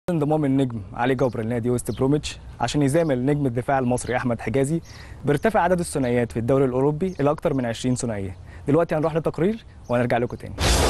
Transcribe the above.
انضمام النجم علي جبر لنادي وست بروميتش عشان يزامل نجم الدفاع المصري احمد حجازي بيرتفع عدد الثنائيات في الدوري الاوروبي الى اكثر من 20 ثنائيه دلوقتي هنروح لتقرير وهنرجع لكم تاني